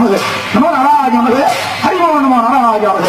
நமது நம நாராஜ நமது ஹரிமோ நம நாராஜ நமது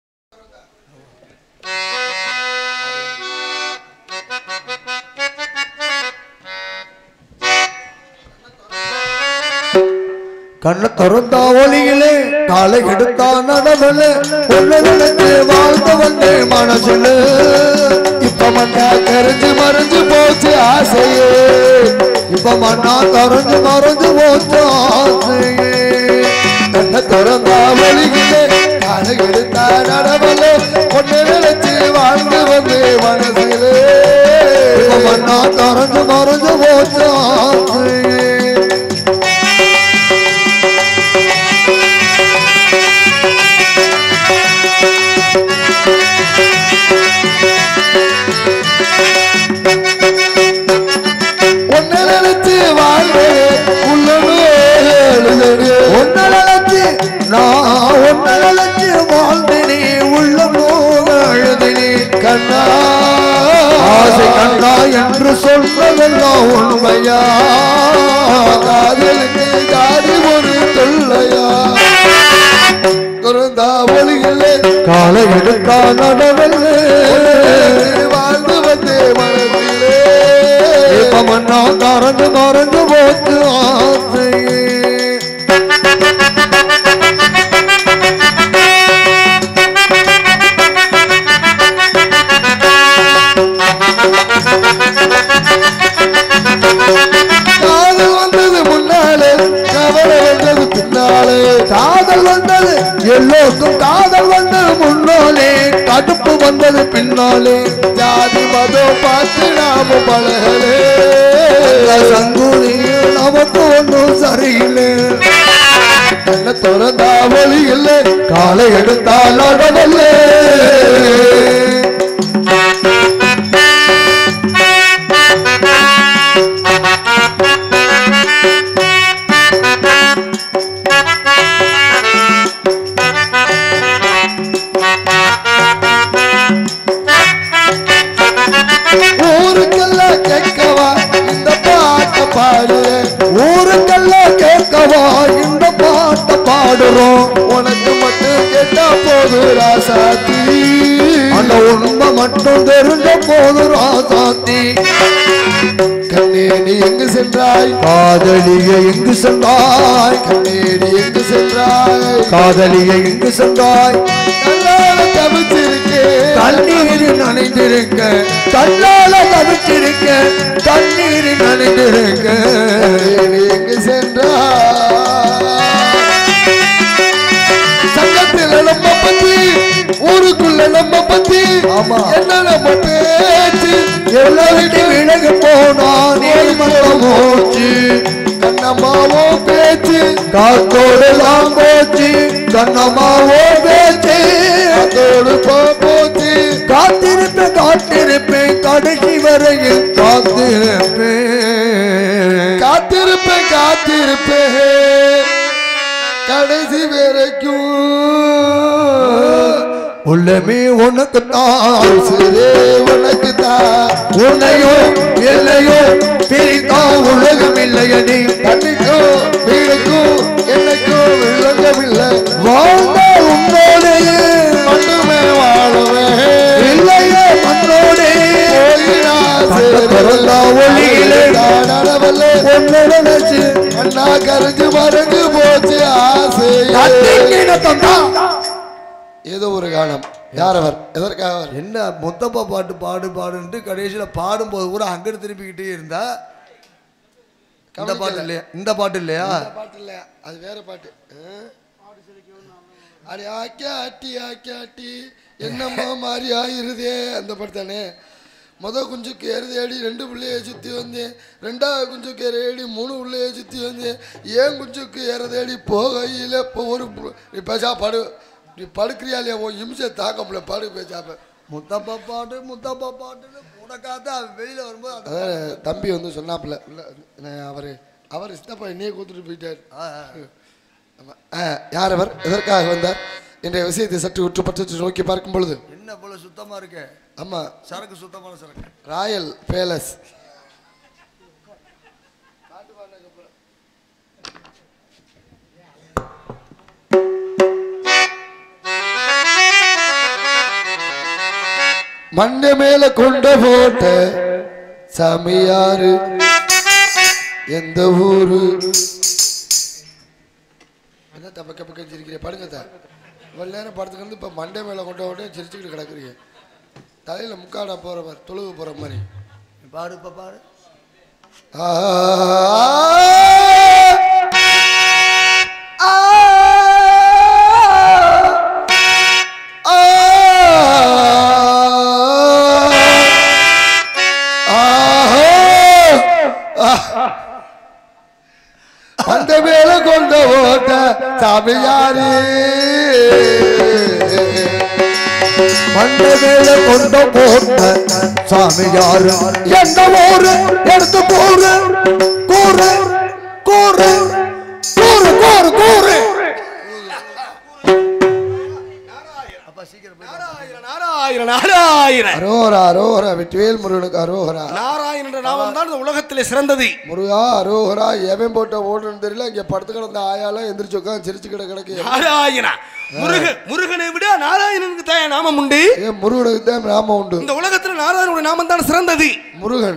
கண்ண திறந்தா ஒளியிலே காலை எடுத்தா நடவல ஒன்னு நினைச்சு வாழ்ந்து வந்தே மனசுல இப்ப மண்ணா கரைஞ்சு மறைஞ்சு போச்சு ஆசையே இப்ப மண்ணா கரைஞ்சு மறைஞ்சு போச்சு ஆசையே கண்ண திறந்தா ஒளியிலே காலை எடுத்தா நடவல ஒன்னு நினைச்சு வாழ்ந்து வந்தே மனசுல இப்ப மண்ணா கரைஞ்சு மறைஞ்சு போச்சு ஆசையே ஒன்ன நினைச்சு வாழ்வே உள்ளமே ஒன்ன நினைச்சு நான் ஒன்ன நினைச்சு வாழ்ந்தேனே உள்ளமோ அழுதினே கண்ணா ஆசை கண்ணா என்று சொன்னதெல்லாம் உண்மையா காதலுக்கு ஜாதி ஒரு தொல்லையா குறந்தா ஒளிகளே காலை எடுத்தா நடவல்லே வாழ்ந்து வந்தே மனதிலே இப்ப மண்ணா மறந்து மறந்து போச்சு ஆசையே காதல் வந்தது முன்னாலே கவலை வந்தது பின்னாலே காதல் வந்தது எல்லோருக்கும் காதல் வந்தது முன்னாலே கடுப்பு வந்தது பின்னாலே ஜாதி மதம் பார்த்து நாம பழகலே சங்கூரியில் நமக்கு ஒன்றும் சரியில்லை என்ன திறந்தா வழி இல்லை காலை எடுத்தால் நடவல்லே ஊருக்கெல்லாம் கேட்கவா இந்த பாட்டை பாடு ஊருக்கெல்லாம் கேட்கவா இந்த பாட்டை பாடுறோம் உனக்கு மட்டும் கேட்டா போது ராசாத்தி அந்த உண்மை மட்டும் தெரிஞ்ச போது ராசாத்தி கண்ணே நீ எங்கு சென்றாய் காதலிய எங்கு சென்றாய் கண்ணே நீ எங்கு சென்றாய் காதலிய எங்கு சென்றாய் கல்லால தவிச்சிருக்கேன் தண்ணீரில் நனைந்திருக்க கல்லால தவிச்சிருக்க தண்ணீரில் நனைந்திருக்க நீ எங்கு சென்றாய் சங்கத்துல நம்ம பத்தி ஊருக்குள்ள நம்ம பத்தி ஆமா என்ன நம்ம பேச்சு எல்லாம் விட்டு விலகு போனா நீ மட்டும் போச்சு கண்ணம்மாவோ பேச்சு காத்தோடு எல்லாம் போச்சு கண்ணம்மாவோ பேச்சு காத்தோடு போ போச்சு காத்திருப்பேன் காத்திருப்பேன் கடைசி வரையில் காத்திருப்பேன் காத்திருப்பேன் காத்திருப்பேன் கடைசி வரைக்கும் உள்ளமே உனக்கு தான் சிறே உனக்கு தான் உன்னையும் என்னையும் பிரித்தான் உலகம் இல்லையடி தண்ணிக்கும் வீடுக்கும் என்னைக்கும் விளங்கவில்லை வாழ்ந்த உன்னோடையே மட்டுமே வாழவே இல்லையே மண்ணோடே அண்ணா கரைஞ்சு மறைஞ்சு போச்சு ஆசை ஏதோ ஒரு காலம் யார் அவர் எதற்காக அவர் என்ன மொத்தப்பா பாட்டு பாடு பாடுன்ட்டு கடைசியில பாடும்போது கூட அங்கிட்டு திருப்பிக்கிட்டே இருந்தா இந்த பாட்டு இல்லையா இந்த பாட்டு இல்லையா அந்த பாட்டு இல்ல அது வேற பாட்டு ஆ? அடி ஆக்கி ஆட்டி ஆக்கி ஆட்டி என்னம்மா மாதிரி ஆயிருதே அந்த பாட்டு தானே முத குஞ்சுக்கு எருதேடி ரெண்டு பிள்ளைய சுற்றி வந்தேன் ரெண்டாவது குஞ்சுக்கு எரேடி மூணு பிள்ளைய சுற்றி வந்தேன் ஏன் குஞ்சுக்கு எறதேடி போகையில் இப்போ ஒரு பு- நீ பேசா படு நீ படுக்கிறியா இல்லையா உன் இம்சை தாக்க முடியல படு பேசாப்ப முத்தப்பா பாட்டு முத்தப்பா பாட்டுன்னு உனக்காக அவன் வெளியில வரும்போது அந்த- அதான் தம்பி வந்து சொன்னாப்புல உள்ள அவர் அவர் சித்தப்பா என்னையே கூத்துட்டு போயிட்டார் ஆ, ஆ. ஆமா. ஆ, யார் அவர் எதற்காக வந்தார் என்ற விஷயத்தை சற்று உற்று பற்றி நோக்கி பார்க்கும் பொழுது என்ன போல சுத்தமா இருக்க ஆமா சரக்கு சுத்தமான சரக்கு ராயல் பேலஸ் மண்டை மேல கொண்ட போட்ட சாமியாரு எந்த ஊரு என்ன தப்பக்க பக்க சிரிக்கிறீங்க படுங்க தா இவ்வளவு நேரம் படத்துக்கு வந்து இப்போ மண்டை மேலே கொண்ட போட்டு சிரிச்சுக்கிட்டு கிடக்குறீங்க தலையில் முக்காடா போகிற மாதிரி தொழுகு போகிற மாதிரி பாடு இப்ப பாடு ஆ ஆ ஆ அந்த மேல கொண்ட ஓட்ட சாமியாரு மண்டை மேல கொண்ட போட்ட சாமியாரு எந்த ஊரு எடுத்து கூறு கூறு கூறு கூறு கூறு கூறு நாராயண நாராயண அரோஹரா அரோஹரா வெற்றிவேல் முருகனுக்கு அரோஹரா நாராயண என்ற நாமம் தான் இந்த உலகத்திலே சிறந்தது முருகா அரோஹரா எவன் போட்ட ஓடுன்னு தெரியல இங்க படுத்து கிடந்த ஆயாலாம் எந்திரிச்சு உட்காந்து சிரிச்சு கிட கிடக்கு நாராயண முருக முருகனை விட நாராயணனுக்கு தான் நாமம் உண்டு ஏன் முருகனுக்கு தான் நாமம் உண்டு இந்த உலகத்துல நாராயணனுடைய நாமம் தான் சிறந்தது முருகன்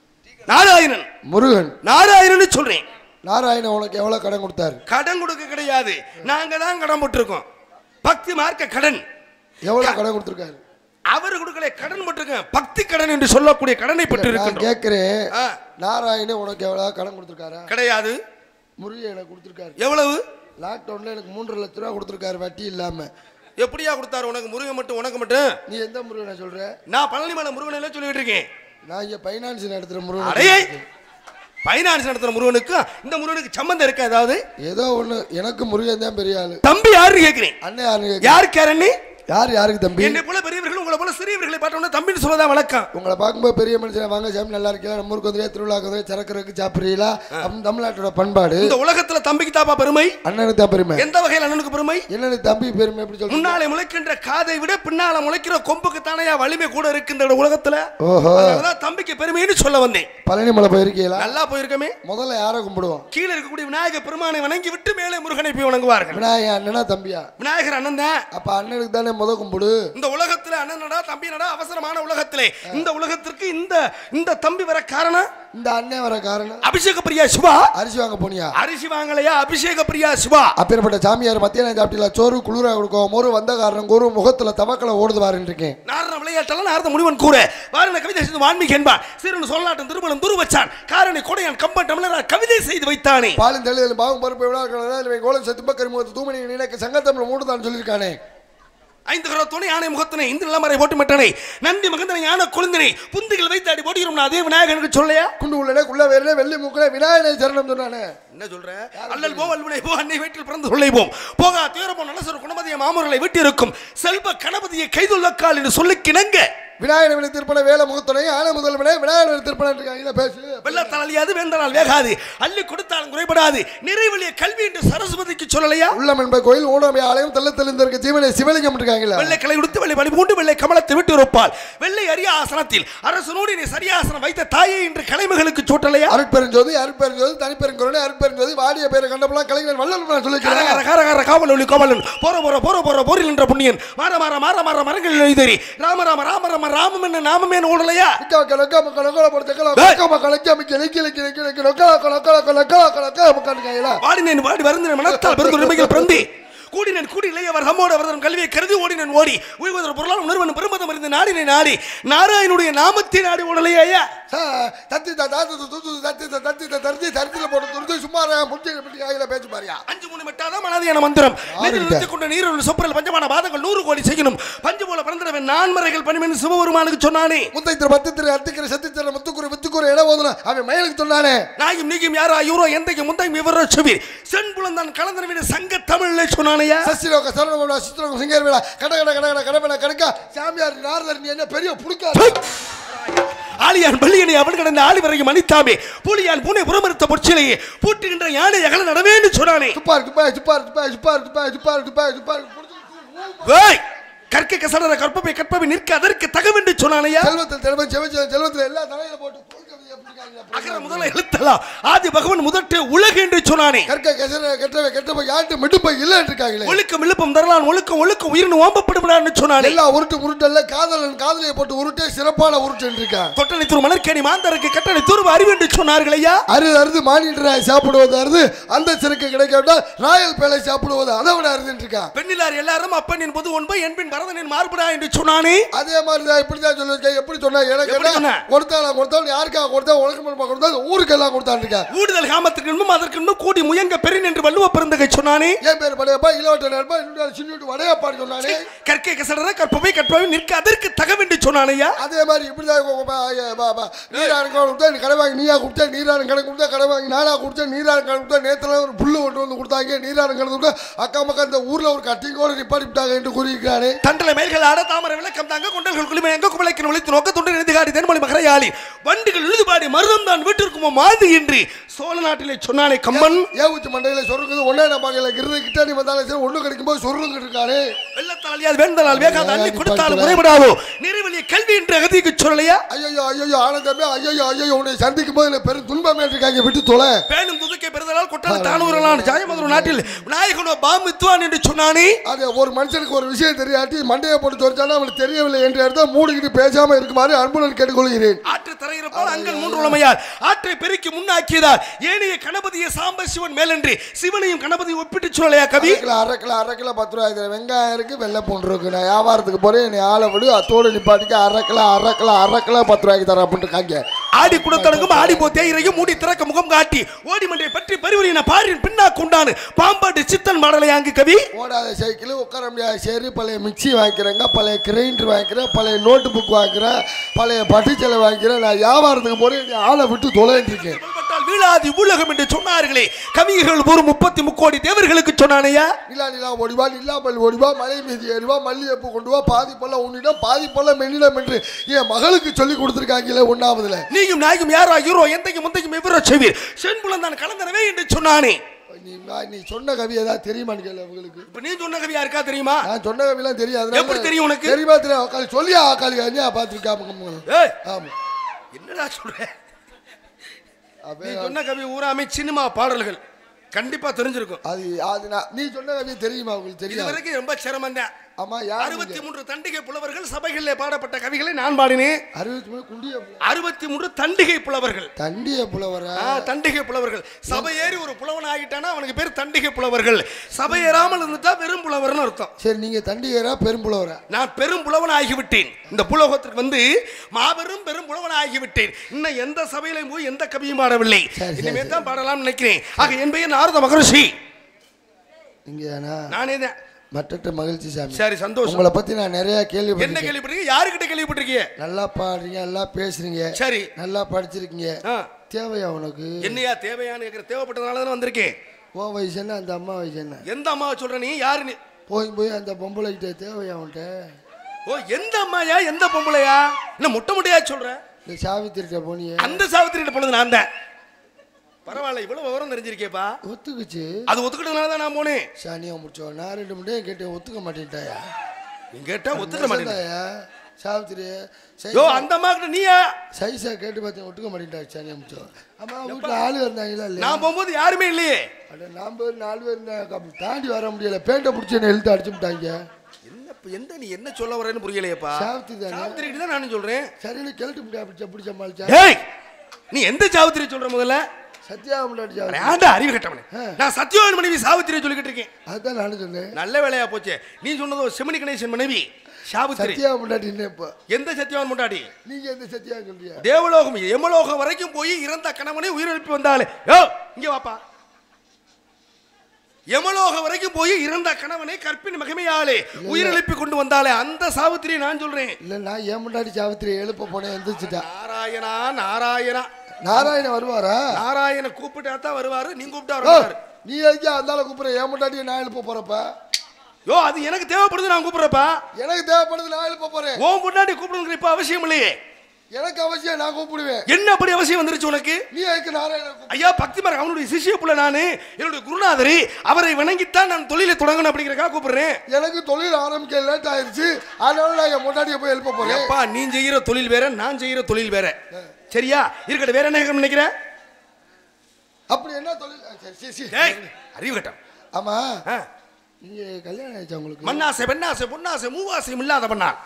நாராயணன் முருகன் நாராயணன் சொல்றேன் நாராயணன் உனக்கு எவ்வளவு கடன் கொடுத்தாரு கடன் கொடுக்க கிடையாது நாங்க தான் கடன் போட்டிருக்கோம் பக்தி மார்க்க கடன் எவ்வளவு கடன் கொடுத்திருக்காரு அவர் கொடுக்கல கடன் போட்டிருக்கேன் பக்தி கடன் என்று சொல்லக்கூடிய கடனை பெற்று நான் இருக்கின்றோம் கேட்கிறேன் ஆ, நாராயணன் உனக்கு எவ்வளவு கடன் கொடுத்திருக்காரா கிடையாது முருகன் எனக்கு கொடுத்திருக்காரு எவ்வளவு லாக்டவுன்ல எனக்கு மூன்றரை லட்ச ரூபா கொடுத்திருக்காரு வட்டி இல்லாம எப்படியா கொடுத்தாரு உனக்கு முருகன் மட்டும் உனக்கு மட்டும் நீ எந்த முருகனை சொல்ற நான் பழனிமலை முருகன் எல்லாம் சொல்லிட்டு இருக்கேன் நான் இங்க பைனான்ஸ் நடத்துற அடையே முருகன் பைனான்ஸ் நடத்துற முருகனுக்கு இந்த முருகனுக்கு சம்பந்தம் இருக்கா ஏதாவது ஏதோ ஒண்ணு எனக்கு முருகன் தான் பெரிய ஆளு தம்பி யாருன்னு கேட்கிறேன் அண்ணன் யாருன்னு கேட்க- யாருக்கு யாருன்னு யார் யாருக்கு தம்பி என்னை போல பெரியவர்கள் உங்களை போல சிறியவர்களை பார்த்தோம்னா தம்பின்னு சொல்லதான் வழக்கம் உங்களை பார்க்கும்போது பெரிய மனுஷன் வாங்க சாமி நல்லா இருக்கீங்களா நம்ம ஊருக்கு வந்துடுறீங்க திருவிழாக்கு வந்து சரக்குறதுக்கு சாப்பிட்றீங்களா நம்ம தமிழ்நாட்டோட பண்பாடு இந்த உலகத்துல தம்பிக்கு தாப்பா பெருமை அண்ணனுக்கு தான் பெருமை எந்த வகையில் அண்ணனுக்கு பெருமை என்னன்னு தம்பி பெருமை எப்படி சொல்றீங்க முன்னாலே முளைக்கின்ற காதை விட பின்னால முளைக்கிற கொம்புக்கு தானையா வலிமை கூட இருக்கு இந்த உலகத்துல ஓஹோ அதனாலதான் தம்பிக்கு பெருமைன்னு சொல்ல வந்தேன் பழனி மலை போயிருக்கீங்களா நல்லா போயிருக்கமே முதல்ல யாரை கும்பிடுவோம் கீழே இருக்கக்கூடிய விநாயகர் பெருமானை வணங்கி விட்டு மேலே முருகனை போய் வணங்குவார்கள் விநாயகன் அண்ணனா தம்பியா விநாயகர் அண்ணன் தான் அப்ப அண்ணனுக்கு தானே முத கும்பிடு இந்த உலகத்துல அண்ணனடா தம்பினடா அவசரமான உலகத்திலே இந்த உலகத்திற்கு இந்த இந்த தம்பி வர காரணம் இந்த அண்ணன் வர காரணம் அபிஷேக பிரியா சிவா அரிசி வாங்க போனியா அரிசி வாங்கலையா அபிஷேக பிரியா சிவா அப்பேற்பட்ட சாமியார் மத்தியானம் சாப்பிட்டீங்களா சோறு குளிரா கொடுக்கும் மோறு வந்த காரணம் குரு முகத்துல தவக்கலை ஓடுது வாருன்னு இருக்கேன் நாரண விளையாட்டெல்லாம் நாரத முனிவன் கூற வாரண கவிதை செய்து வான்மீக என்பார் சிறுவன் சொல்லலாட்டம் திருமணம் துரு வச்சான் காரணி கொடையான் கம்பன் தமிழர் கவிதை செய்து வைத்தானே பாலும் தெளிதல் பாவம் பருப்பு விழா இருக்கிறதா கோலம் செத்துப்ப கரிமுகத்து தூமணி நினைக்க சங்கத்தமிழ் மூடுதான் சொல்லியிருக்கானே ஐந்து கர துணை ஆணை முகத்தினை இந்த நிலமறை போட்டு மட்டனை நந்தி மகந்தனை ஞான கொழுந்தினை புந்திகள் வைத்து அடி போடுகிறோம் அதே விநாயகனுக்கு சொல்லையா குண்டு உள்ளே குள்ள வேறே வெள்ளி மூக்கல விநாயகனை சரணம் சொன்னானே என்ன சொல்ற அல்லல் போ அல்வினை போ அன்னை வீட்டில் பிறந்து சொல்லைவோம் போகா துயரப்போ நல்லசொரு குணமதிய மாமூர்களை விட்டு இருக்கும் செல்வ கணபதியை கைதுள்ளக்கால் என்று சொல்லி கிணங்க விநாயகன் வினை திருப்பண வேலை முகத்துணை ஆன முதல் வினை விநாயகன் திருப்பணம் இருக்காங்க பேசு வெள்ளத்தால் அழியாது வேந்தனால் வேகாது அள்ளி கொடுத்தாலும் குறைபடாது நிறைவெளிய கல்வி என்று சரஸ்வதிக்கு சொல்லலையா உள்ளம் என்ப கோயில் ஊனமை ஆலயம் தெல்ல தெளிந்திருக்க ஜீவனை சிவலிங்கம் இருக்காங்களா வெள்ளை கலை உடுத்து வெள்ளை பணி பூண்டு வெள்ளை கமலத்தை விட்டு இருப்பாள் வெள்ளை அரிய ஆசனத்தில் அரசனோடு நீ சரியாசனம் வைத்த தாயே என்று கலைமகளுக்கு சூட்டலையா அருட்பெருஞ்சோதி அருட்பெருஞ்சோதி தனிப்பெருங்கொருணை அருட்பெருஞ்சோதி வாடிய பேரை கண்டபெல்லாம் கலைஞர் வல்லல் கர சொல்லிக்கிறேன் கர கர கர காவல் ஒளி கோவலன் போற போற போற போற போரில் நின்ற புண்ணியன் மாற மாற மாற மாற மரங்கள் எழுதறி ராம ராம ராம ராம ராமம் என்ன நாமம் என்ன ஓடலையா வாடினேன் வாடி வருந்தினேன் மனத்தால் பெருந்து உரிமைகள் பிறந்தி கூடினேன் கூடி இளையவர் நம்மோடு அவர்தம் கல்வியை கருதி ஓடினேன் ஓடி உய்வதர் பொருளால் உணர்வன் பெருமதம் அறிந்து நாடினை நாடி நாராயணுடைய நாமத்தை நாடி ஓடலையா ஐயா பேச்சு பாரியா அஞ்சு மூணு மெட்டாதான் மனதியான மந்திரம் யாரு நீரில் கிட்ட? நிறுத்திக் கொண்ட நீரில் சொப்பரில் பஞ்சமான பாதங்கள் நூறு கோடி செய்யணும் பஞ்சு போல பிறந்தவன் நான்மறைகள் பணிமென்று சிவபெருமானுக்கு சொன்னானே முத்தை திரு பத்து திரு அத்திக்கிற சத்தித்திர முத்துக்குரு வித்துக்குரு இட ஓதுன அவன் மயிலுக்கு சொன்னானே நாயும் நீக்கும் யாரா யூரோ எந்தைக்கு முந்தையும் விவர சுவி செண்புலந்தான் கலந்தனவின சங்க தமிழ்ல சொன்னானையா சசிலோக சரணமோட சித்திரகம் சிங்கர் விழா கட கட கட கட கடமையில கணக்கா சாமியார் நாரதர் நீ என்ன பெரிய புடுக்கா ஆலியான் பள்ளியனை அவன் கடந்த ஆளி வரையும் அணித்தாமே புலியான் பூனை புறமறுத்த பொற்சிலையே பூட்டுகின்ற யானை அகல நடவேன்னு சொன்னானே துப்பார் துப்பாய் துப்பார் துப்பாய் துப்பார் துப்பாய் துப்பார் துப்பாய் துப்பார் வேய் கற்க கசடர கற்பவை கற்பவை நிற்க அதற்கு தகவென்று சொன்னானையா செல்வத்தில் செல்வம் செவச்சல் செல்வத்தில் எல்லா தலையில போட்டு கொள்கை அகர முதல எழுத்தலாம் ஆதி பகவன் முதட்டு உலகு என்று சொன்னானே கற்க கசர கெட்டவை கெட்டவை யார்ட்டு மெடுப்பை இல்லைன்னு இருக்காங்களே ஒழுக்கம் விழுப்பம் தரலான் ஒழுக்கம் ஒழுக்கம் உயிரின் ஓம்பப்படும்டான்னு சொன்னானே எல்லா உருட்டு உருட்டல்ல காதலன் காதலியை போட்டு உருட்டே சிறப்பான உருட்டு இருக்கான் தொட்டனை தூர் மலர்கேணி மாந்தருக்கு கட்டணை தூர்வு அறிவு என்று சொன்னார்கள் ஐயா அருது அருது மானிட்டராய் சாப்பிடுவது அருது அந்த சிறுக்கு கிடைக்காவிட்டால் ராயல் பேலை சாப்பிடுவது அதை விட அருதுன்னு இருக்கான் பெண்ணிலார் எல்லாரும் அப்பனின் பொது ஒன்பது என்பின் பரதனின் மார்புடா என்று சொன்னானே அதே மாதிரி தான் இப்படி தான் சொல்லியிருக்கேன் எப்படி சொன்னா எனக்கு எப்படி என்ன? சொன்ன? கொடுத்தாளா கொடுத்தாலும் யாருக்காக கொடுத்தா உனக்கு மட்டுமா கொடுத்தா ஊருக்கெல்லாம் கொடுத்தான்னு இருக்கேன் ஊடுதல் காமத்திற்கு முன்பும் அதற்கு முன்பும் கூடி முயங்க பெரின் என்று வள்ளுவ பிறந்தகை சொன்னானே என் பேர் படையப்பா இளவட்ட நண்பா இன்னொரு சின்ன வடையப்பான்னு சொன்னானே கற்கை கசடர கற்பவை கற்பவை நிற்க அதற்கு தகவென்று சொன்னானையா அதே மாதிரி இப்படிதான் உங்க பா- ஐயா, பா- பா. நீராறு கடை கொடுத்தா நீ கடை வாங்கி நீயா கொடுத்தா நீராறு கடை கொடுத்தா கடை வாங்கி நானா கொடுத்தா நீராறு கடை கொடுத்தா நேத்துல ஒரு புல்லு கொண்டு வந்து கொடுத்தாங்க நீராறு கடை கொடுத்தா அக்கா மக்கா இந்த ஊர்ல ஒரு கட்டிங்கோட நிப்பாட்டி விட்டாங்க என்று கூறியிருக்காரு தண்டலை மயில்கள் ஆட தாமரை விளக்கம் தாங்க கொண்டல்கள் குளிமை எங்க குமலைக்கு ஒழித்து நோக்க தொண்டு நினைந்துகாடி தென்மொழி மகரையாளி வண்டுகள் எழுதுபாடி மருதம் தான் வீட்டிற்குமோ மாது என்று சோழ நாட்டிலே சொன்னானே கம்பன் ஏவுச்சு மண்டையில சொருக்குது ஒன்னே நம்ம கிருது கிட்டாடி வந்தாலும் சரி ஒண்ணு கிடைக்கும் போது சொருங்க இருக்காரு வெள்ளத்தால் வேந்தலால் வேகாத அள்ளி ஏன் கொடுத்தாலும் இப்படி முறைபடாதோ நிறைவெளிய கல்வி என்ற அகதிக்கு சொல்லலையா ஐயோ ஐயோ ஆனந்தமே ஐயோ ஐயோ உன்னை சந்திக்கும் போது எனக்கு பெரும் துன்பமே இருக்காங்க விட்டு தொலை பேணும் துதுக்கை பெறுதலால் கொட்டால் தானூரலான் ஜாயமதுர நாட்டில் நாயகனோ பாமித்துவான் என்று சொன்னானே அது ஒரு மனுஷனுக்கு ஒரு விஷயம் தெரியாட்டி மண்டையை போட்டு தொலைச்சாலும் அவனுக்கு தெரியவில்லை என்று எடுத்தால் மூடிக்கிட்டு பேசாம இருக்குமாறு அன்புடன் கேட்டுக்கொள்கிறேன் ஆற்று தரையிறப்பால் அங்கள் மூன்று உளமையால் ஆற்றை பெருக்கி முன்னாக்கியதால் ஏனைய கணபதியை சாம்ப சிவன் மேலன்றி சிவனையும் கணபதி ஒப்பிட்டு சொல்லலையா கவி அரை கிலோ அரை கிலோ அரை கிலோ பத்து ரூபா இதில் வெங்காயம் இருக்கு வெள்ளை பூண்டு இருக்கு நான் வியாபாரத்துக்கு போறேன் என்னை ஆளை விடு அத்தோடு நிப்பாட்டிக்க அரை கிலோ அரை கிலோ அரை கிலோ பத்து ரூபாய்க்கு தரேன் அப்படின்ட்டு காங்க ஆடி குடத்தடங்கும் ஆடி போ தேயிரையும் மூடி திறக்க முகம் காட்டி ஓடி மண்டை பற்றி பரிவரின பாரின் பின்னா கொண்டானு பாம்பாட்டு சித்தன் மாடலை அங்கு கவி ஓடாத சைக்கிள் உட்கார முடியாத சரி பழைய மிக்சி வாங்கிக்கிறேங்க பழைய கிரைண்டர் வாங்கிக்கிறேன் பழைய நோட்டு புக் வாங்கிக்கிறேன் பழைய பட்டுச்சலை வாங்கிக்கிறேன் நான் வியாபாரத்துக்கு போறேன் என்னை ஆளை விட்டு தொலைன்னு இருக்கேன் புகழ்பட்டால் வீழாதி உலகம் என்று சொன்னார்களே கவிகள் ஒரு முப்பத்தி முக்கோடி தேவர்களுக்கு சொன்னானையா நிலா நிலா ஓடிவா நில்லாமல் ஓடிவா மலை மீதி ஏறிவா மல்லிகைப்பூ கொண்டு வா பாதி பல்ல உன்னிடம் பாதி பல்ல மென்னிடம் என்று என் மகளுக்கு சொல்லி கொடுத்துருக்காங்களே ஒன்னாவதுல நீயும் நாயும் யாரா யூரோ எந்தையும் முந்தையும் எவ்வளோ செய்வீர் செண்புலம் தான் கலந்தனவே என்று சொன்னானே நீ வா- நீ சொன்ன கவி ஏதாவது தெரியுமான்னு கேளு அவங்களுக்கு இப்ப நீ சொன்ன கவி யாருக்கா தெரியுமா நான் சொன்ன கவிலாம் தெரியும் அதனால எப்படி தெரியும் உனக்கு? தெரியுமா தெரியும் அக்காளி சொல்லியா அக்காளி அண்ணியா பார்த்துருக்காம ஏய் ஆமா என்னடா சொல்ற அப்ப நீ சொன்ன கவி ஊராமே சினிமா பாடல்கள் கண்டிப்பா தெரிஞ்சிருக்கும் அது அது நான் நீ சொன்ன கவி தெரியுமா உங்களுக்கு இது தெரியும் வரைக்கும் ரொம்ப சிரமம் தான் ஆமா யார் அறுபத்தி மூன்று தண்டிகை புலவர்கள் சபைகளிலே பாடப்பட்ட கவிகளை நான் பாடினேன் அறுபத்தி மூணு குண்டிய புல- அறுபத்தி மூன்று தண்டிகை புலவர்கள் தண்டிய புலவரா ஆ, தண்டிகை புலவர்கள் சபை ஏறி ஒரு புலவன் ஆகிட்டானா அவனுக்கு பேர் தண்டிகை புலவர்கள் சபை ஏறாமல் இருந்துட்டா வெறும் புலவர்னு அர்த்தம் சரி நீங்க தண்டியரா பெரும்புலவரா நான் பெரும் புலவன் ஆகிவிட்டேன் இந்த புலோகத்திற்கு வந்து மாபெரும் பெரும் புலவன் ஆகிவிட்டேன் இன்னும் எந்த சபையிலையும் போய் எந்த கவியும் பாடவில்லை சரி, இனிமே சரி. தான் பாடலாம்னு நினைக்கிறேன் ஆக என் பெயர் நாரத மகரிஷி நீங்க நானே தான் மற்ற மகிழ்ச்சி சாமி சரி சந்தோஷம் உங்களை பத்தி நான் நிறைய என்ன கேள்விப்பட்டிருக்கேன் கேள்விப்பட்டிருக்கீங்க யாருக்கிட்ட கேள்விப்பட்டிருக்கீங்க நல்லா பாடுறீங்க நல்லா பேசுறீங்க சரி நல்லா படிச்சிருக்கீங்க ஆ, தேவையா உனக்கு என்னையா தேவையான்னு கேட்கிற தேவைப்பட்டதுனால தானே வந்திருக்கேன் உன் வயசு என்ன அந்த அம்மா வயசு என்ன எந்த அம்மாவை சொல்ற நீ யாரு நீ போய் போய் அந்த பொம்பளை கிட்ட தேவையா உன்கிட்ட ஓ எந்த அம்மாயா எந்த பொம்பளையா என்ன முட்டை முட்டையா சொல்ற இந்த சாவித்திரிட்ட போனியே அந்த சாவித்திரிட்ட பொழுது நான் தான் பரவாயில்ல இவ்வளவு விவரம் தெரிஞ்சிருக்கேப்பா ஒத்துக்குச்சு அது ஒத்துக்கிட்டதுனால தான் நான் போனேன் சானியா முடிச்சோம் நான் ரெண்டு மணி நேரம் கேட்டேன் ஒத்துக்க மாட்டேன்ட்டாயா நீ கேட்டா ஒத்துக்க மாட்டேன் நெசந்தாயா? சாவித்திரி யோ அந்த அம்மா கிட்ட நீயா சைஸா கேட்டு பார்த்தேன் ஒத்துக்க மாட்டேன்டா சானியா முடிச்சோம் அம்மா வீட்டில் ஆளு இருந்தாங்களா இல்லையா நான் போகும்போது யாருமே இல்லையே அட நான் பேர் நாலு பேர் இருந்தாங்க அப்படி தாண்டி வர முடியல பேண்ட்டை பிடிச்சி என்ன இழுத்து அடிச்சு விட்டாங்க என்ன இப்ப எந்த நீ என்ன சொல்ல வரேன்னு புரியலையேப்பா சாவித்திரி தானே சாவித்திரி தான் நானும் சொல்றேன் சரின்னு கிளட்டு முடியா அப்படி எப்படி சமாளிச்சா ஏய் நீ எந்த சாவித்திரி சொல்ற முதல்ல சத்யா முன்னாடி அட, சாவித்திரி ஏன்டா அறிவு கட்டவனே நான் சத்யவான் மனைவி சாவித்திரி சொல்லிக்கிட்டு இருக்கேன் அதுதான் நானும் சொன்னேன் நல்ல வேலையா போச்சு நீ சொன்னதோ செமினி கணேசன் மனைவி சாவித்திரி சத்யா முன்னாடி என்ன இப்போ எந்த சத்யவான் முண்டாடி நீங்க எந்த சத்யா சொல்றியா தேவலோகம் எமலோகம் வரைக்கும் போய் இறந்த கணவனை உயிரிழப்பி வந்தாலே யோ இங்க வாப்பா எமலோகம் வரைக்கும் போய் இறந்த கணவனை கற்பின் மகிமையாலே உயிரிழப்பி கொண்டு வந்தாலே அந்த சாவித்திரி நான் சொல்றேன் இல்ல நான் ஏன் முன்னாடி சாவித்திரி எழுப்ப போனேன் எந்திரிச்சிட்டா நாராயணா நாராயணா நாராயணன் வருவாரா நாராயண கூப்பிட்டா தான் வருவாரு நீ கூப்பிட்டா ஓ, வருவாரு நீ எதுக்கே அந்தால கூப்பிடுற ஏன் முன்னாடி நான் எழுப்ப போறப்ப யோ அது எனக்கு தேவைப்படுது நான் கூப்பிடுறப்பா எனக்கு தேவைப்படுது நான் எழுப்ப போறேன் உன் முன்னாடி கூப்பிடுங்கிற இப்ப அவசியம் இல்லையே எனக்கு அவசியம் நான் கூப்பிடுவேன் என்ன அப்படி அவசியம் வந்துருச்சு உனக்கு நீ எனக்கு நாராயண ஐயா பக்திமார் அவனுடைய சிஷ்ய புள்ள நானு என்னுடைய குருநாதர் அவரை வணங்கித்தான் நான் தொழிலை தொடங்கணும் அப்படிங்கிறக்காக கூப்பிடுறேன் எனக்கு தொழில் ஆரம்பிக்க லேட் ஆயிருச்சு அதனால நான் என் முன்னாடியே போய் எழுப்ப போறேன் அப்பா நீ செய்யற தொழில் வேற நான் செய்யற தொழில் வேற சரியா இருக்கட்டும் வேற என்ன கேட்கணும்னு நினைக்கிற அப்படி என்ன தொழில் ஆ, சரி சரி சரி ஏய், அறிவு கட்டம் ஆமா ஆ. நீங்க கல்யாணம் ஆயிடுச்சா உங்களுக்கு மண்ணாசை பெண்ணாசை பொன்னாசை மூவாசையும் இல்லாத பண்ணான்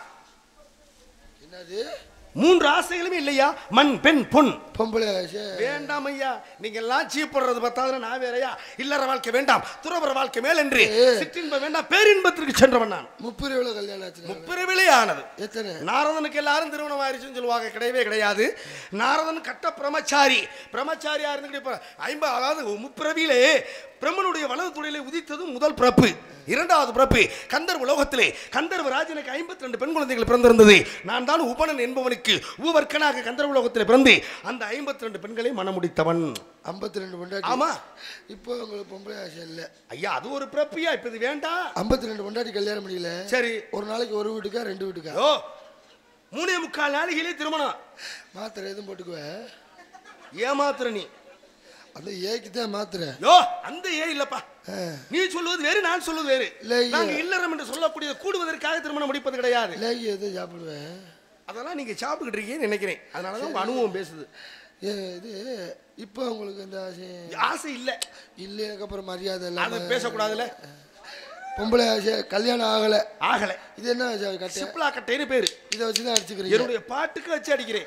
என்னது மூன்று ஆசைகளுமே இல்லையா மண் பெண் பொன் பொம்பளை ஆசை. வேண்டாம் ஐயா நீங்க எல்லாம் சீப்படுறது பார்த்தாது நான் வேறையா இல்லற வாழ்க்கை வேண்டாம் துறவர வாழ்க்கை மேல் என்று சிற்றின்பம் வேண்டாம் பேரின்பத்திற்கு சென்றவன் நான் முப்பிரிவுல கல்யாணம் ஆச்சு முப்பிறவிலே ஆனது எத்தனை நாரதனுக்கு எல்லாரும் திருமணம் ஆயிடுச்சுன்னு சொல்லுவாங்க கிடையவே கிடையாது நாரதன் கட்ட பிரமச்சாரி பிரமச்சாரியா இருந்துக்கிட்டு இப்ப ஐம்பது அதாவது முப்பிறவியிலே பிரம்மனுடைய வலது துணையிலே உதித்ததும் முதல் பிறப்பு இரண்டாவது பிறப்பு கந்தர்வ லோகத்திலே கந்தர்வ ராஜனுக்கு ஐம்பத்தி ரெண்டு பெண் குழந்தைகள் பிறந்திருந்தது நான் தான் உபனன் என்பவனுக்கு ஊவர்க்கனாக கந்தர்வ லோகத்திலே பிறந்து அந்த ஐம்பத்தி ரெண்டு பெண்களை மணமுடித்தவன் ஐம்பத்தி ரெண்டு பொண்டாட்டி ஆமா இப்போ உங்களுக்கு பொம்பளை ஆசை இல்ல ஐயா அது ஒரு பிறப்பியா இப்ப இது வேண்டாம் ஐம்பத்தி ரெண்டு பொண்டாட்டி கல்யாணம் முடியல சரி ஒரு நாளைக்கு ஒரு வீட்டுக்கா ரெண்டு வீட்டுக்கா ஓ மூணே முக்கால் நாளிகளே திருமணம் மாத்திரை எதுவும் போட்டுக்குவேன் ஏமாத்துற நீ அந்த ஏக்கு தான் மாத்திரை யோ அந்த ஏ இல்லப்பா ஆ. நீ சொல்லுவது வேறு நான் சொல்லுவது வேறு இல்லை, ஐயா. நாங்க இல்லறம் என்று சொல்லக்கூடிய கூடுவதற்காக திருமணம் முடிப்பது கிடையாது லேகி எதுவும் சாப்பிடுவேன் அதெல்லாம் நீங்க சாப்பிட்டுக்கிட்டு இருக்கீங்கன்னு நினைக்கிறேன் அதனால தான் உங்க அனுபவம் பேசுது ஏ இது இப்போ உங்களுக்கு இந்த ஆசை ஆசை இல்ல இல்லை எனக்கு அப்புறம் மரியாதை அது இல்லாம பேசக்கூடாதுல்ல பொம்பளை ஆசை கல்யாணம் ஆகல ஆகல இது என்ன ஆசை கட்டை சிப்லா கட்டைன்னு பேரு இதை வச்சு தான் அடிச்சுக்கிறீங்க என்னுடைய பாட்டுக்கு வச்சு அடிக்கிறேன்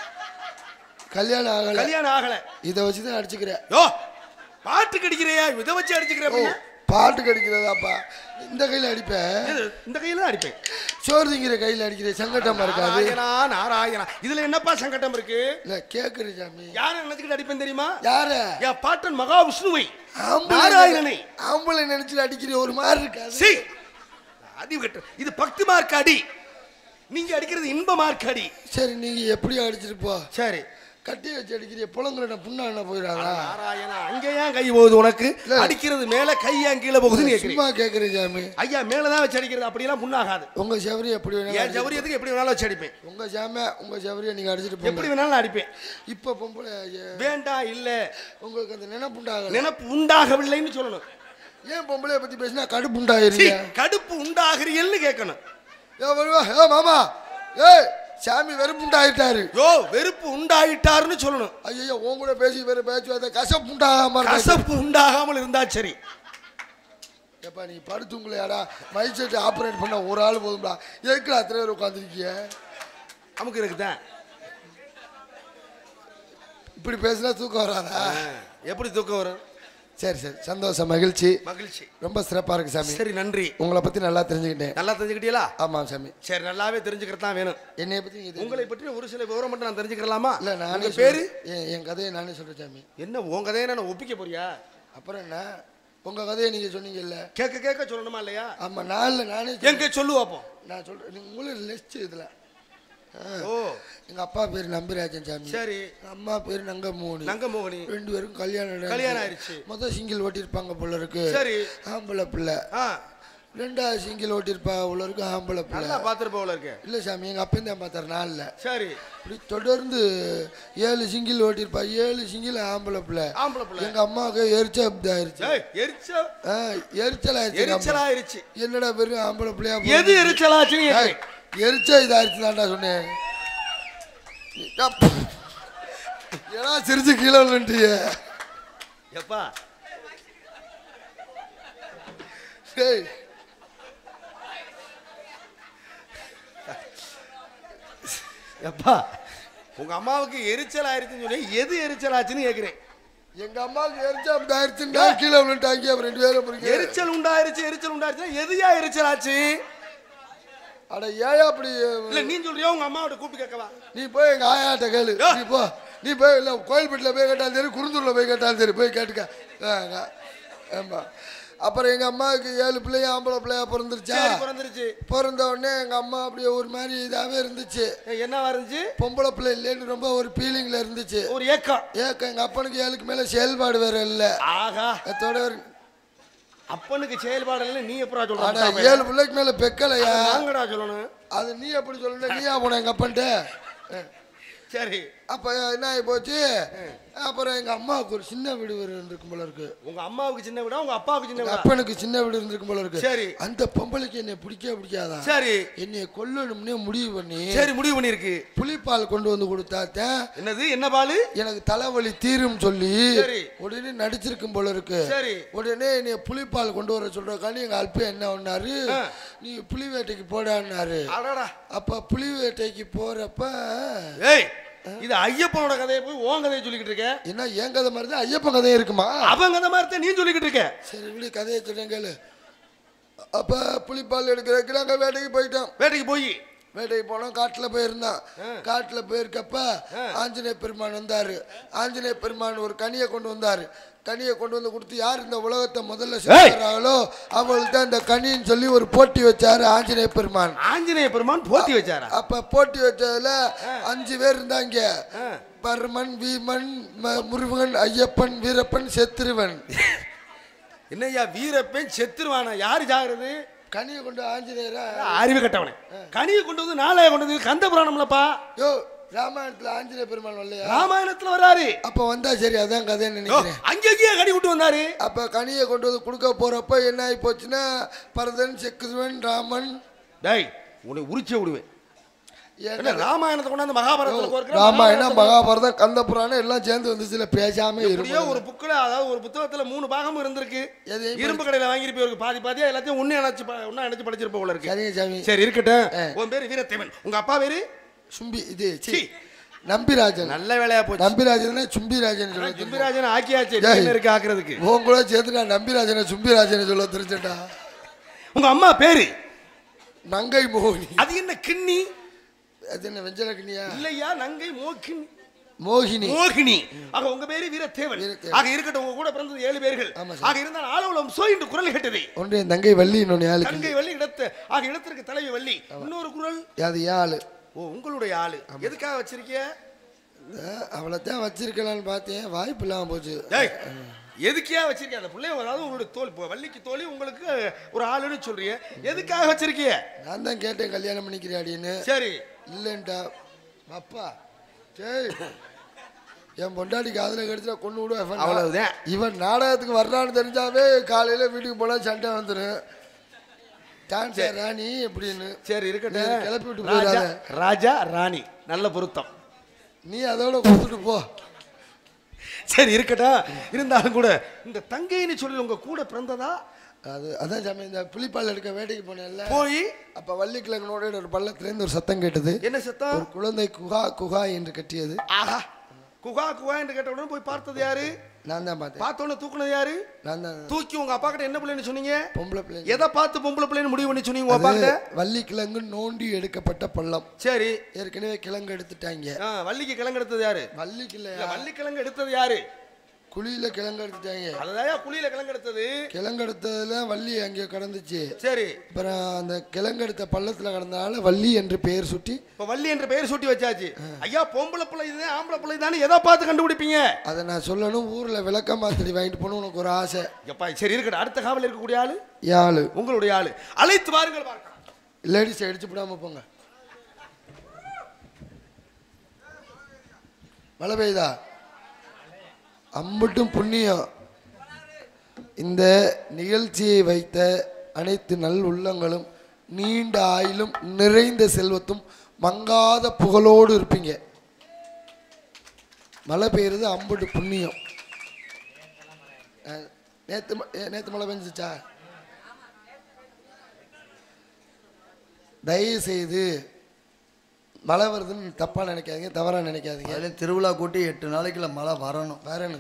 கல்யாணம் ஆகல கல்யாணம் ஆகல இதை வச்சு தான் அடிச்சுக்கிறேன் யோ பாட்டுக்கு அடிக்கிறியா இதை வச்சு அடிச்சுக்கிறேன் ஓ அப்படின்னா? பாட்டு கடிக்கிறதாப்பா இந்த கையில் அடிப்பேன் இது, இந்த கையில தான் அடிப்பேன் சோறு திங்கிற கையில் அடிக்கிறேன் சங்கட்டமா இருக்காது நாராயணா நாராயணா இதுல என்னப்பா சங்கடம் இருக்கு இல்ல கேக்குற சாமி யாரை நினைச்சுக்கிட்டு அடிப்பேன் தெரியுமா யார என் பாட்டன் மகா விஷ்ணுவை ஆம்பளை நாராயணனை ஆம்பளை நினைச்சு அடிக்கிற ஒரு மாதிரி இருக்காது சி அறிவு கட்டு இது பக்தி மார்க் அடி நீங்க அடிக்கிறது இன்ப மார்க் அடி சரி நீங்க எப்படி அடிச்சிட்டு போ சரி கட்டி வச்சு அடிக்கிற புலங்குற புண்ணா என்ன போயிடாதா நாராயணா அங்க ஏன் கை போகுது உனக்கு இல்ல. அடிக்கிறது மேல கை ஏன் கீழே போகுதுன்னு கேக்குறீங்க சும்மா கேக்குறேன் சாமி ஐயா மேலதான் வச்சு அடிக்கிறது அப்படியெல்லாம் புண்ணாகாது உங்க செவரி எப்படி வேணாலும் என் அடிச்சிட்டு ஜவுரியத்துக்கு எப்படி வேணாலும் வச்சு அடிப்பேன் போ. உங்க சாம உங்க செவரியை நீங்க அடிச்சிட்டு எப்படி போங்க வேணாலும் நான் அடிப்பேன் இப்ப பொம்பளை ஐயா, வேண்டாம் இல்ல உங்களுக்கு அந்த நினைப்புண்டாகல நினப்பு உண்டாகவில்லைன்னு சொல்லணும் ஏன் பொம்பளைய பத்தி பேசினா கடுப்பு சீ, உண்டாயிருங்க கடுப்பு உண்டாகிறீங்கன்னு கேட்கணும் ஏ வருவா ஏ மாமா ஏய் சாமி வெறுப்பு உண்டாயிட்டாரு யோ வெறுப்பு உண்டாயிட்டாருன்னு சொல்லணும் ஐயோ உன் கூட பேசி வேற பேச்சு கசப்பு உண்டாகாம இருந்தா கசப்பு உண்டாகாமல் இருந்தா சரி ஏப்பா நீ படுத்துங்களையாடா மைக் செட் ஆப்ரேட் பண்ண ஒரு ஆள் போதும்டா எதுக்குடா அத்தனை பேர் உட்காந்துருக்கிய நமக்கு இருக்குதான் இப்படி பேசினா தூக்கம் வராதா எப்படி தூக்கம் வரும் சரி சரி சந்தோஷம் மகிழ்ச்சி மகிழ்ச்சி ரொம்ப சிறப்பா இருக்கு சாமி சரி நன்றி உங்களை பத்தி நல்லா தெரிஞ்சுக்கிட்டேன் நல்லா தெரிஞ்சுக்கிட்டீங்களா ஆமா சாமி சரி நல்லாவே தெரிஞ்சுக்கிறது தான் வேணும் என்னைய பத்தி நீங்க தெரிஞ்சு- உங்களை பற்றி ஒரு சில விவரம் மட்டும் நான் தெரிஞ்சுக்கலாமா இல்ல நானே உங்க பேரு சொல்றேன். என் என் கதையை நானே சொல்றேன் சாமி என்ன உங்க கதையை நான் ஒப்பிக்க போறியா அப்புறம் என்ன உங்க கதையை நீங்க சொன்னீங்கல்ல கேட்க கேட்க சொல்லணுமா இல்லையா ஆமா நான் இல்ல நானே சொல்றேன். எங்க சொல்லு பார்ப்போம் நான் சொல்றேன் நீங்க உங்களுக்கு லிஸ்ட் இதுல ஆ. ஓ எங்க அப்பா பேர் நம்பிராஜன் சாமி சரி எங்க அம்மா பேர் நங்கமோனி நங்க மோகனி ரெண்டு பேரும் கல்யாணம் நடந்துச்சு. கல்யாணம் ஆயிடுச்சு. மொதல் சிங்கிள் ஓட்டியிருப்பாங்க போல இருக்கு சரி. ஆம்பளை பிள்ளை ஆ ரெண்டாவது சிங்கிள் ஓட்டியிருப்பா போல இருக்கு ஆம்பளை பிள்ளை நல்லா பார்த்துட்டு போல இருக்கு இல்ல சாமி எங்க அப்பா தான் பார்த்தாரு நான் இல்ல சரி இப்படி தொடர்ந்து ஏழு சிங்கிள் ஓட்டியிருப்பா ஏழு சிங்கிள் ஆம்பளை பிள்ளை ஆம்பளை பிள்ளை எங்க அம்மாவுக்கு எரிச்சல் இதாயிருச்சு ஏய், எரிச்ச ஆ, எரிச்சல் ஆயிடுச்சு எங்க அம்மா. எரிச்சலாயிருச்சு என்னடா பேரு ஆம்பளை பிள்ளையா எது போகுது? எரிச்சலாச்சுன்னு ஏய், கேட்கிறேன். எரிச்சல் இதாயிருச்சு தான்டா சொன்னேன் அப்ப. ஏன்னா சிரிச்சு கீழே விழுந்துட்டியே எப்பா டேய் எப்பா உங்க அம்மாவுக்கு எரிச்சல் ஆயிருச்சுன்னு சொல்லி எது எரிச்சல் ஆச்சுன்னு கேக்குறேன் எங்க அம்மாவுக்கு எரிச்சல் அப்படி ஆயிடுச்சுன்னா கீழே விழுந்துட்டாங்க அப்புறம் ரெண்டு பேரும் பிடிக்க எரிச்சல் உண்டாயிருச்சு எரிச்சல் உண்டாயிருச்சு எதுயா எரிச்சல் ஆச்சு அட ஏன் அப்படி இல்ல நீ சொல்றியா உங்க அம்மாவோட கூப்பிட்டு கேட்கவா நீ போய் எங்க ஆயாட்ட கேளு யோ. நீ போ நீ போய் இல்ல கோயில்பேட்டில் போய் கேட்டாலும் சரி குருந்தூர்ல போய் கேட்டாலும் சரி போய் கேட்டுக்க ஆ, ஆ. ஆமா அப்புறம் எங்க அம்மாவுக்கு ஏழு பிள்ளைய ஆம்பளை பிள்ளையா பிறந்துருச்சா சரி பிறந்துருச்சு பிறந்த உடனே எங்க அம்மா அப்படியே ஒரு மாதிரி இதாவே இருந்துச்சு ஏய், என்னவா இருந்துச்சு பொம்பளை பிள்ளை இல்லைன்னு ரொம்ப ஒரு ஃபீலிங்ல இருந்துச்சு ஒரு ஏக்கம் ஏக்க எங்க அப்பனுக்கு ஏழுக்கு மேல செயல்பாடு வேற இல்ல ஆகா அதோட ஒரு- அப்பனுக்கு செயல்பாடு இல்லை நீ எப்படா அட சொல்ற ஏழு பிள்ளைக்கு மேல பெக்கலையா நாங்கடா சொல்லணும் அது நீ எப்படி சொல்லணும் நீயா போன எங்க அப்பன்ட்ட சரி அப்ப என்ன ஆகி போச்சு அப்புறம் எங்க அம்மாவுக்கு ஒரு சின்ன வீடு ஒரு இருக்கும் போல இருக்கு உங்க அம்மாவுக்கு சின்ன விடா உங்க அப்பாவுக்கு சின்ன எங்க விடா அப்பனுக்கு சின்ன வீடு இருந்திருக்கும் போல இருக்கு சரி. அந்த பொம்பளைக்கு என்னை பிடிக்கவே பிடிக்காதா சரி என்னைய கொல்லணும்னே முடிவு பண்ணி சரி முடிவு பண்ணிருக்கு புளிப்பால் கொண்டு வந்து கொடுத்தாத்தேன் என்னது என்ன பாலு எனக்கு தலைவலி தீரும் சொல்லி சரி. உடனே நடிச்சிருக்கும் போல இருக்கு சரி. உடனே என்னைய புளிப்பால் கொண்டு வர சொல்றக்காண்டி எங்க அல்ப என்ன பண்ணாரு ஆ. நீ புலி வேட்டைக்கு போடான்னாரு அடடா அப்ப புலி வேட்டைக்கு போறப்ப ஏய் இது ஐயப்பனோட கதையை போய் உன் கதையை சொல்லிக்கிட்டு இருக்க என்ன என் கதை மாதிரி தான் ஐயப்பன் கதையும் இருக்குமா அவன் கதை மாதிரி தான் நீ சொல்லிக்கிட்டு இருக்க சரி விடு கதையை சொல்றேன் கேளு அப்ப புலிப்பால் எடுக்கிறதுக்கு நாங்க வேட்டைக்கு போயிட்டோம் வேட்டைக்கு போய் வேட்டைக்கு போனோம் காட்டுல போயிருந்தோம் காட்டுல போயிருக்கப்ப ஆஞ்சநேய பெருமான் வந்தாரு ஆஞ்சநேய பெருமான் ஒரு கனியை கொண்டு வந்தாரு கனியை கொண்டு வந்து கொடுத்து யார் இந்த உலகத்தை முதல்ல சேர்க்கிறாங்களோ அவங்களுக்கு தான் இந்த கனின்னு சொல்லி ஒரு போட்டி வச்சாரு ஆஞ்சநேய பெருமான் ஆஞ்சநேய பெருமான் போத்தி வச்சாரா அப்ப போட்டி வச்சதுல அஞ்சு பேர் இருந்தாங்க பர்மன் வீமன் ம- முருகன் ஐயப்பன் வீரப்பன் செத்திருவன் என்னய்யா வீரப்பன் செத்துருவானா யாரு ஜாகிறது கனியை கொண்டு ஆஞ்சநேயரா அறிவு கட்டவனே கனியை கொண்டு வந்து நாளைய கொண்டு வந்து கந்த புராணம்லப்பா யோ ராமாயணத்துல ஆஞ்சநேய பெருமான் வரலையா ராமாயணத்துல வராரு அப்ப வந்தா சரி அதான் கதைன்னு யோ, நினைக்கிறேன் அங்கேயே கனி விட்டு வந்தாரு அப்ப கனியை கொண்டு வந்து கொடுக்க போறப்ப என்ன ஆகி போச்சுன்னா பரதன் செக்குதுவன் ராமன் டேய் உன்னை உரிச்சே விடுவேன் ஏன் என்ன ராமாயணத்தை கொண்டாந்து மகாபாரதத்துல கோர்க்கிற ராமாயணம் மகாபாரதம் கந்த புராணம் எல்லாம் சேர்ந்து வந்துச்சுல பேசாம எப்படியோ இருக்கும் ஒரு புக்கில் அதாவது ஒரு புத்தகத்துல மூணு பாகமும் இருந்திருக்கு எதையும் இரும்பு கடையில வாங்கியிருப்பீங்க பாதி பாதியா எல்லாத்தையும் ஒண்ணு இணைச்சு ப- ஒண்ணா இணைச்சு படிச்சிருப்ப போல இருக்கு சரிங்க சாமி சரி இருக்கட்டும் உன் பேரு வீரத்தேவன் உங்க அப்பா பேரு சும்பி இது சி சீ. நம்பிராஜன் நல்ல வேலையா போச்சு நம்பிராஜன் சும்பிராஜன் சொல்ல தெரியும். ஜிம்பிராஜன் ஆக்கியாச்சு டேய். என்ன இருக்கு ஆக்குறதுக்கு உன் கூட சேர்த்து நான் நம்பிராஜனை சும்பிராஜனை சொல்ல தெரிஞ்சேன்டா உங்க அம்மா பேரு நங்கை மோகினி அது என்ன கிண்ணி அது என்ன வெஞ்சல கிண்ணியா இல்லையா நங்கை மோகினி மோகினி மோகினி ஆக உங்க பேரு வீரத்தேவன் வீரத்தேவன். ஆக இருக்கட்டும் உங்க கூட பிறந்தது ஏழு பேர்கள் ஆமா சார். ஆக இருந்தால் ஆலோலம் சோ என்று குரல் கேட்டது ஒன்று என் தங்கை வள்ளி இன்னொன்று ஆளுக்கு தங்கை வள்ளி இடத்து ஆக இடத்திற்கு தலைவி வள்ளி இன்னொரு குரல் அது ஏன் ஆளு ஓ உங்களுடைய ஆளு எதுக்காக வச்சிருக்கிய அவளை தான் வச்சிருக்கலான்னு பார்த்தேன் வாய்ப்பு இல்லாமல் போச்சு டேய் எதுக்கியா வச்சிருக்கிய அந்த பிள்ளைய அதாவது உங்களுடைய தோல் இப்போ வள்ளிக்கு தோழி உங்களுக்கு ஒரு ஆளுன்னு சொல்றிய எதுக்காக வச்சிருக்கிய நான் தான் கேட்டேன் கல்யாணம் பண்ணிக்கிறியாடின்னு சரி இல்லைன்ட்டா அப்பா சரி என் பொண்டாட்டி காதில் கடிச்சா கொண்டு விடுவேன் அவ்வளவுதான். இவன் நாடகத்துக்கு வர்றான்னு தெரிஞ்சாவே காலையில் வீட்டுக்கு போனால் சண்டை வந்துடும் டான்ஸ் ராணி அப்படின்னு சரி நீ இருக்கட்டும் கிளப்பி விட்டு ராஜா போயிடாத. ராஜா ராணி நல்ல பொருத்தம் நீ அதோட கொடுத்துட்டு போ சரி இருக்கட்டும் இருந்தாலும் கூட இந்த தங்கைன்னு சொல்லி உங்க கூட பிறந்ததா அது அதான் சாமி இந்த புலிப்பால் எடுக்க வேட்டைக்கு போனேன்ல போய் அப்போ வள்ளிக்கிழங்கனோட ஒரு பள்ளத்துலேருந்து ஒரு சத்தம் கேட்டது என்ன சத்தம் ஒரு குழந்தை குகா குகா என்று கட்டியது ஆஹா குகா குகா என்று கேட்ட உடனே போய் பார்த்தது யாரு நான் தான் பார்த்தேன் பார்த்த உடனே தூக்குனது யாரு நான் தான் தூக்கி உங்க அப்பா கிட்ட என்ன பிள்ளைன்னு சொன்னீங்க பொம்பளை பிள்ளை எதை பார்த்து பொம்பளை பிள்ளைன்னு முடிவு பண்ணி சொன்னீங்க உங்க அப்பா கிட்ட வள்ளிக்கிழங்கு நோண்டி எடுக்கப்பட்ட பள்ளம் சரி ஏற்கனவே கிழங்கு எடுத்துட்டாங்க ஆ, வள்ளிக்கு கிழங்கு எடுத்தது யாரு வள்ளிக்கில்ல இல்ல வள்ளி கிழங்கு எடுத்தது யாரு குழியில கிழங்கு எடுத்துட்டாங்க அதுதான் குழியில கிழங்கு எடுத்தது கிழங்கு எடுத்ததுல வள்ளி அங்கே கடந்துச்சு சரி அப்புறம் அந்த கிழங்கு எடுத்த பள்ளத்துல கடந்தனால வள்ளி என்று பெயர் சுட்டி இப்ப வள்ளி என்ற பெயர் சூட்டி வச்சாச்சு ஐயா பொம்பளை பிள்ளை இதுதான் ஆம்பளை பிள்ளை தானே எதை பார்த்து கண்டுபிடிப்பீங்க அதை நான் சொல்லணும் ஊர்ல விளக்கமா தெளி வாங்கிட்டு போகணும் உனக்கு ஒரு ஆசை எப்பா சரி இருக்கட்டும் அடுத்த காவல் இருக்கக்கூடிய ஆளு யாழு உங்களுடைய ஆளு அழைத்து வாருங்கள் பார்க்கலாம் லேடிஸ் அடிச்சு விடாம போங்க மழை பெய்யுதா அம்பட்டும் புண்ணியம் இந்த நிகழ்ச்சியை வைத்த அனைத்து நல் உள்ளங்களும் நீண்ட ஆயிலும் நிறைந்த செல்வத்தும் மங்காத புகழோடு இருப்பீங்க மழை பெய்யுறது அம்பட்டு புண்ணியம் அஹ், நேத்து ம- ஏ, நேத்து மழை பெஞ்சிச்சா தயவு செய்து மழை வருதுன்னு தப்பா நினைக்காதீங்க தவறா நினைக்காதீங்க அதுலேயும் திருவிழா கூட்டி எட்டு நாளைக்குள்ள மழை வரணும் வரணும்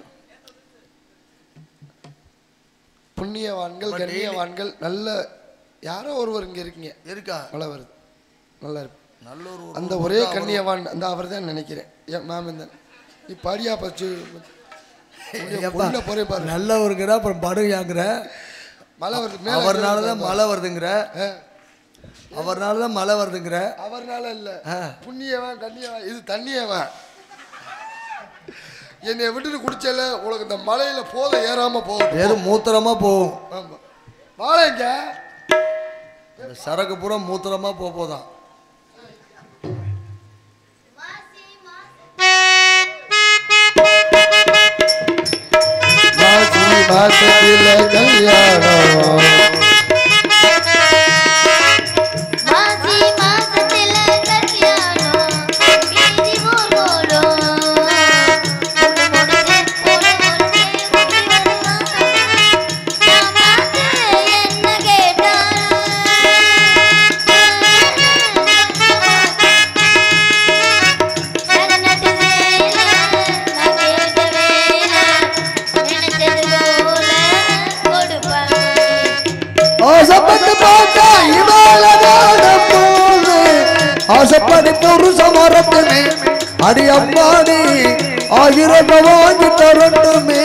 புண்ணியவான்கள் But daily- கண்ணியவான்கள் நல்ல யாரோ ஒருவர் இங்க இருக்கீங்க இருக்கா மழை வருது நல்லா இருக்கு நல்ல ஒரு ஒரு அந்த ஒரே கண்ணியவான் அந்த அவர் தான் நினைக்கிறேன் என் மாமன் நீ படியா பச்சு ஏப்பா, போறே பாரு நல்லவருங்கிற அப்புறம் படுங்காங்கிற மழை வருது மேல அவர்னால ஏறுது தான் பாரு. மழை வருதுங்கிற ஆ, அவர்னால தான் மழை வருதுங்கிற அவர்னால இல்ல ஆ. புண்ணியவன் கண்ணியவன் இது தண்ணியவன் என்னை விட்டுட்டு குடிச்சல உனக்கு இந்த மலையில போத ஏறாம போகுது வெறும் மூத்திரமா போகும் ஆமா வாழைங்க இந்த சரக்கு பூரா மூத்திரமா போக போதான் மாசி மாசத்தில கல்யாணம் மாசி மாசத்துல கல்யாணம் வீதி ஊர்வலம் முடு முடுக்கு முடு முடுக்கு முடி வருவான் நான் பார்த்து என்ன கேட்டாலும் நட்டு வேலை நான் கேட்ட வேலை நினைச்சது போல கொடுப்பாங்க ஆசைப்பட்டு பார்த்தா இவாளதான போது ஆசைப்படி புருஷ மரத்துமே அடி அம்மாடி ஆயிரம் வாங்கி தரட்டுமே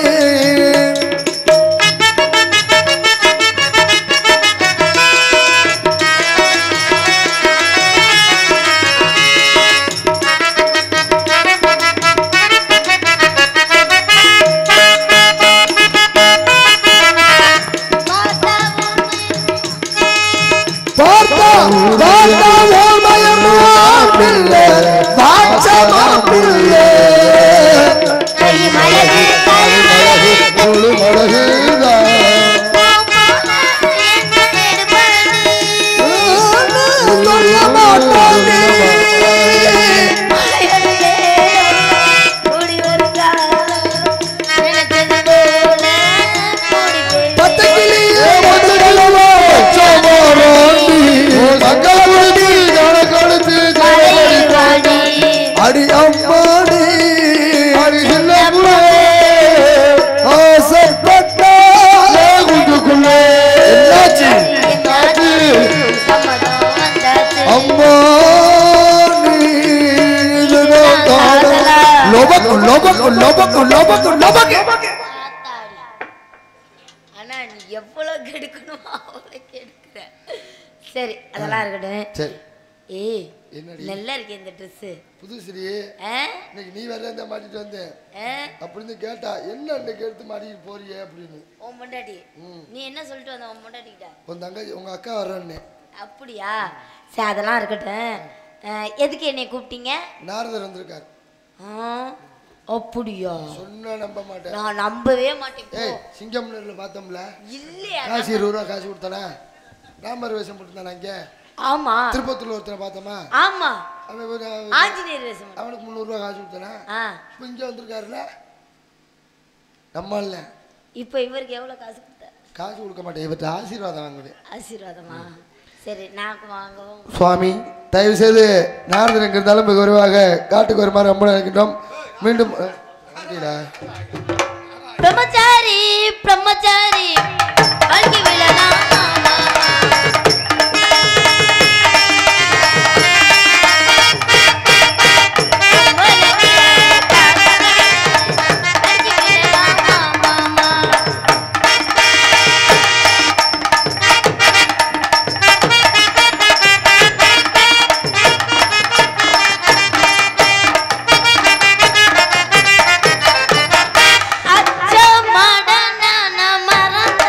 பார்த்தா உண்மை பார்த்தா பார்த்தா ஓமயமா பிள்ளை வாச்சமா பிள்ளை கை மலகு கை மலகு முழு மடகுதான் சொல்ல மாட்டானே பத்து கிளியே ஒன்று கிழவோ சோமராண்டி மங்களபுரி கணக்கெடுத்து அடி அம்மாடி அடி சின்ன புள்ளே ஆசைப்பட்டா குண்டுக்குள்ளே என்னாச்சு அம்மா நீ இதுதான் காதல். லோபக்கு லோபக்கு லோபக்கு லோபக்கு லோபக்கு ஆனா நீ எவ்வளவு கெடுக்கணுமோ அவ்வளவு கெடுக்கிற சரி அதெல்லாம் இருக்கட்டும் சரி ஏய் என்னடி? நல்லா இருக்கு இந்த ட்ரெஸ் புதுசிரி ஆ இன்னைக்கு நீ வேற இருந்தா மாட்டிட்டு வந்தேன் ஆ அப்படின்னு கேட்டா என்ன இன்னைக்கு எடுத்து மாட்டிட்டு போறியே அப்படின்னு உன் பொண்டாட்டி நீ என்ன சொல்லிட்டு வந்த உன் பொண்டாட்டிக்கிட்ட உன் தங்கச்சி உங்க அக்கா வர்றேன்னு அப்படியா சரி அதெல்லாம் இருக்கட்டும் அஹ், எதுக்கு என்னை கூப்பிட்டீங்க நாரதர் வந்திருக்காரு ஆ, அப்படியா சொன்னா நம்ப மாட்டேன் நான் நம்பவே மாட்டேன் போ. ஏய் சிங்கம் நேரில் பார்த்தோம்ல இல்லையா காசு இருபது ரூபா காசு கொடுத்தானே ராமர் வேஷம் போட்டுருந்தானே அங்கே ஆமா திருப்பத்தூர்ல ஒருத்தனை பார்த்தோமா ஆமா அவன் ஒரு- ஆஞ்சநேயர் வேஷம் அவனுக்கு முந்நூறுரூவா காசு கொடுத்தானே ஆ இப்போ இங்கே வந்திருக்காருல்ல நம்ம இல்ல இப்போ இவருக்கு எவ்வளவு காசு கொடுத்த காசு கொடுக்க மாட்டேன் இவர்கிட்ட ஆசீர்வாதம் வாங்குது ஆசீர்வாதமா சரி நான் வாங்கவும் சுவாமி தயவு செய்து நாரதர் எங்க இருந்தாலும் மிக விரைவாக காட்டுக்கு வருமாறு ரொம்ப நினைக்கின்றோம் மீண்டும் அஹ், அப்படிடா. பிரம்மச்சாரி பிரம்மச்சாரி வாழ்க்கை விழலாம் அச்சமாட நான் மறந்த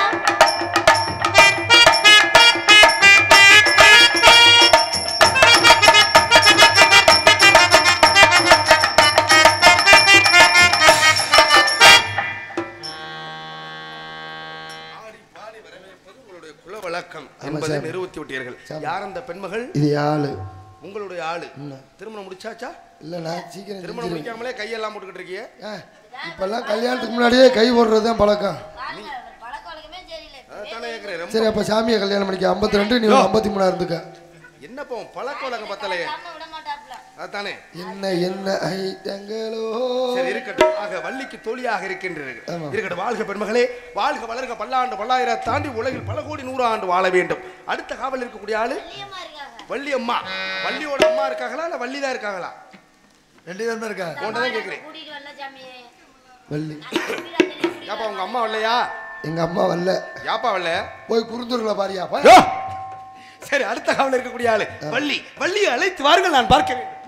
உங்களுடைய குல வழக்கம் என்பதை நிறுவத்தி விட்டீர்கள் யார் அந்த பெண்மகள் இது ஆளு உங்களுடைய ஆளு திருமணம் முடிச்சாச்சா இல்லைண்ணா சீக்கிரம் திருமணம் செஞ்சிரு. முடிக்காமலே கையெல்லாம் போட்டுக்கிட்டு இருக்கீங்க ஆ, இப்பெல்லாம் கல்யாணத்துக்கு முன்னாடியே கை போடுறது தான் பழக்கம் பழக்க வழக்கமே சரியில்லை அதானே கேட்கிறேன் ரொம்ப சரி அப்ப சாமியை கல்யாணம் பண்ணிக்க ஐம்பத்தி ரெண்டு நீ ஐம்பத்தி மூணா இருந்துக்க என்னப்போ பழக்க வழக்கம் பத்தலையே சாம விட மாட்டாப்ல அதானே என்ன என்ன ஐட்டங்களோ சரி இருக்கட்டும் ஆக வள்ளிக்கு தோழியாக இருக்கின்றீர்கள் ஆமா. இருக்கட்டும் வாழ்க பெண்மகளே வாழ்க வளர்க பல்லாண்டு பல்லாயிரம் தாண்டி உலகில் பல கோடி நூறு ஆண்டு வாழ வேண்டும் அடுத்த காவல் இருக்கக்கூடிய ஆளு பிரியமா இருக்காங்க வள்ளி அம்மா வள்ளியோட அம்மா இருக்காங்களா இல்ல வள்ளி தான் இருக்காங்களா ரெண்டு பேருமே இருக்கா உன்கிட்ட தான் கேட்கிறேன் கூட்டிட்டு வரல சாமி வள்ளி யாப்பா உங்க அம்மா வரலையா எங்க அம்மா வரல யாப்பா வரல போய் குறுந்தூர்ல பாரியா பா சரி அடுத்த காவல் இருக்கக்கூடிய ஆளு வள்ளி வள்ளியை அழைத்து வாருங்கள் நான் பார்க்க வேண்டும்